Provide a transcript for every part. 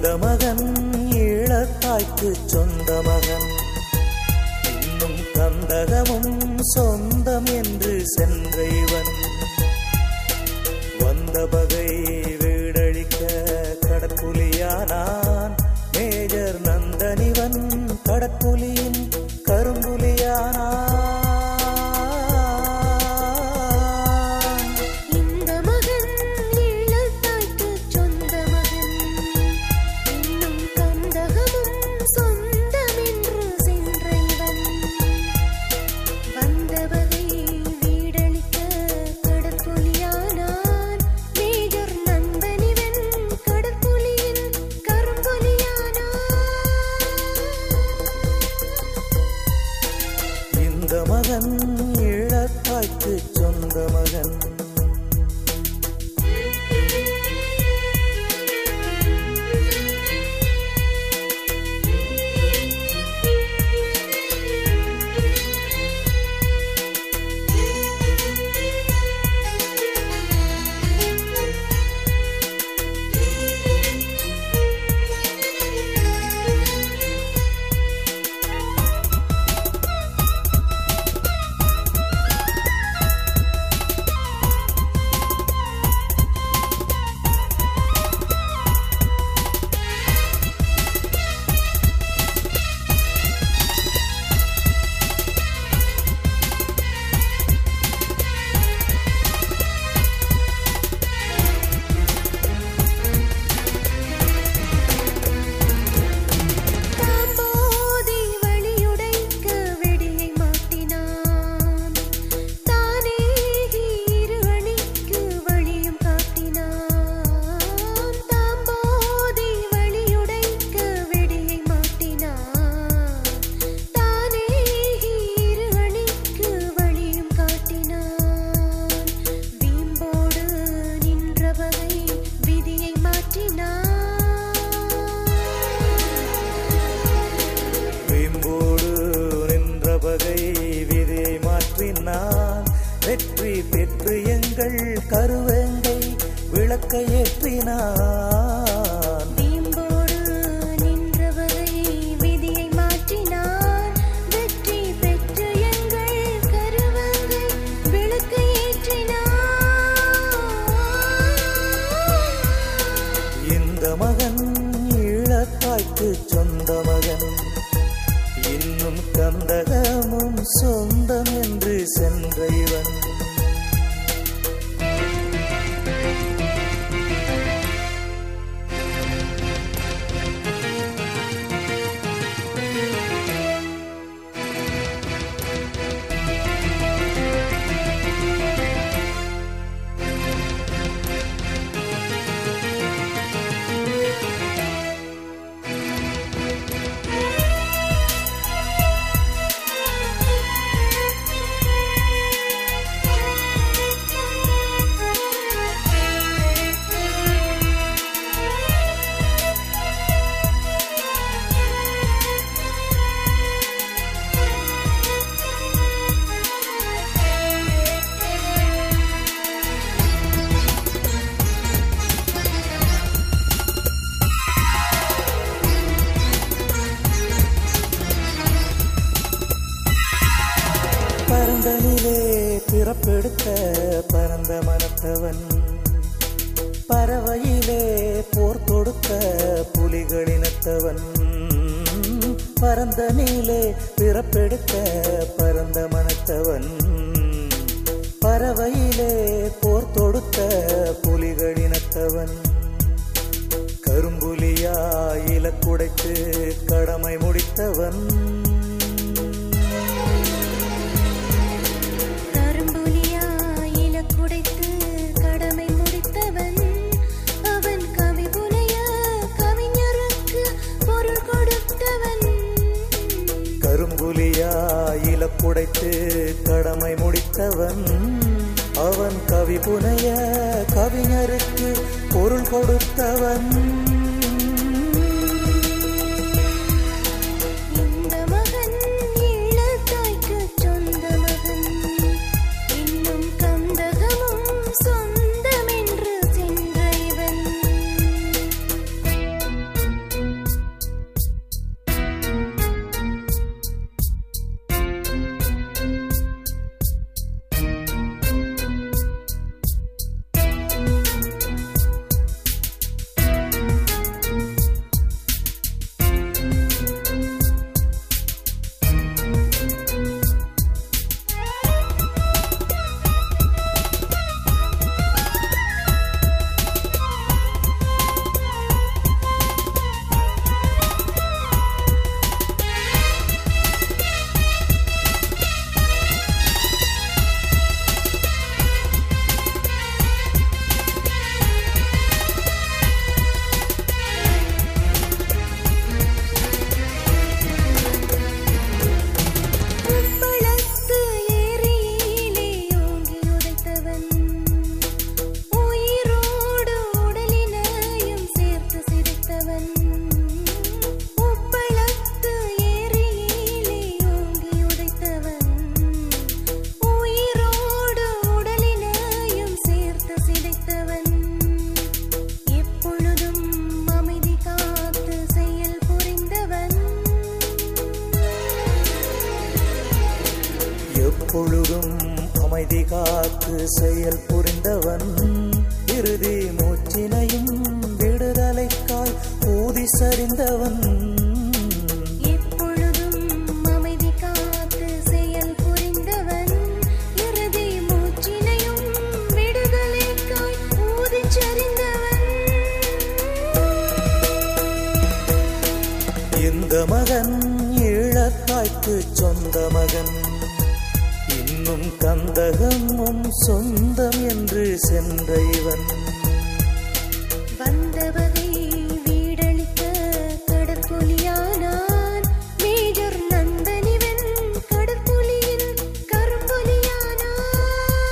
மகன் ஈழத்தாய்க்கு சொந்த மகன் இன்னும் கந்தகமும் சொந்தம் என்று சென்ற இவன் வந்த பகை வீடழிக்க கடற்புலியானான் மேஜர் நந்தனிவன் கடற்புலியின் கரும்புலியானான் இந்த மகன் ஈழத்தாய்க்கு சொந்த மகன் இன்னும் கந்தகமும் சொந்தமென்று சென்ற இவன் வந்தவகை வீடளிக்க கடற்புலியானான் மேஜர் நண்பனிவன் கடற்புலியின் கரும்புலியானான் இந்த மகன் ஈழத்தாய்க்கு சொந்த மகன் தாம்போதி வழியுடைக்க வெடியை மாட்டினான் தானே இரு அணிக்கு வழியும் காட்டினான் தாம்போதி வழியுடைக்க வெடியை மாட்டினான் தானே இரு அணிக்கு வழியும் காட்டினான் வீம்போடு நின்றவகை விதியை மாற்றினான் வீம்போடு நின்ற பகை விதியை மாற்றினான் வெற்றி பெற்று எங்கள் கருவேங்கை விளக்கை ஏற்றினான் வீம்போடு நின்றவரை விதியை மாற்றினான் வெற்றி பெற்று எங்கள் கருவங்கை விளக்கை ஏற்றினான் இந்த மகன் ஈழத்தாய்க்கு சொந்த மகன் இன்னும் கந்தகமும் சொந்தம் என்று சென்ற இவன் பரந்தனிலே பிறப்பெடுத்த பரந்த மனத்தவன் பறவையிலே போர் தொடுத்த புலிகளினத்தவன் பரந்தனிலே பிறப்பெடுத்த பரந்த மனத்தவன் பறவையிலே போர் தொடுத்த புலிகளினத்தவன் கரும்புலியா இலக்குடைத்து கடமை முடித்தவன் கரும்புலியா இலக்குடைத்து கடமை முடித்தவன் அவன் கவி புனைய கவிஞருக்கு பொருள் கொடுத்தவன் கரும்புலியா இலக்குடைத்து கடமை முடித்தவன் அவன் கவி புனைய கவிஞருக்கு பொருள் கொடுத்தவன் இந்த மகன் ஈழத்தாய்க்கு சொந்த மகன் இன்னும் கந்தகமும் சொந்தமென்று சென்ற இவன் அமைதி காத்து செயல் புரிந்தவன் இறுதி மூச்சினையும் விடுதலைக்காய் ஊதி சரிந்தவன் எப்பொழுதும் அமைதி காத்து செயல் புரிந்தவன் இறுதி மூச்சினையும் விடுதலைக்காய் ஊதிச் சரிந்தவன் இந்த மகன் ஈழத்தாய்க்கு சொந்த மகன் இன்னும் கந்தகமும் சொந்தம் என்று சென்ற இவன் வந்த வகை வீடளிக்க கடற்புலியானான் மேஜர் நந்தனிவன் கடற்புலியின் கரும்புலியானான்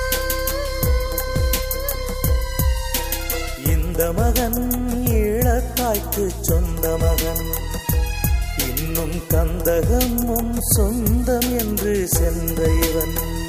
இந்த மகன் ஈழத்தாய்க்கு சொந்த மகன் இன்னும் கந்தகமும் சொந்தம் என்று சென்ற இவன்